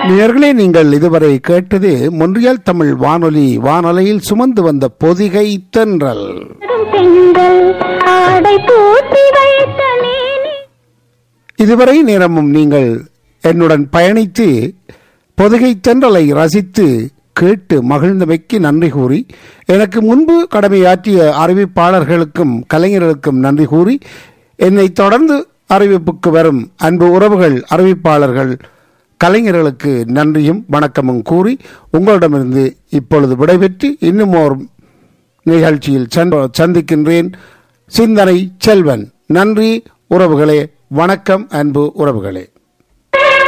நேர்களே நீங்கள் இதுவரை கேட்டது மொன்றியல் தமிழ் வானொலி வானொலியில் சுமந்து வந்த பொதிகை தென்றல் பெண்கள் ஆடை பூட்டி வைத்த மேனி இதுவரை நேரமும் நீங்கள் என்னுடன் பயணித்து பொதிகை தென்றலை ரசித்து கேட்டு மகிழ்ந்தமைக்கு நன்றி கூறி எனக்கு முன்பு கடமையாற்றிய அறிவிப்பாளர்களுக்கும் கலைஞர்களுக்கும் நன்றி கூறி என்னை தொடர்ந்து அறிவிப்புக்கு வரும் அன்பு உறவுகள் அறிவிப்பாளர்கள் கலைஞர்களுக்கு நன்றியும் வணக்கமும் கூறி உங்களிடமிருந்து இப்பொழுது விடைபெற்று இன்னும் ஓர் நிகழ்ச்சியில் சந்த- சந்திக்கின்றேன் சிந்தனை செல்வன் நன்றி உறவுகளே வணக்கம் அன்பு உறவுகளே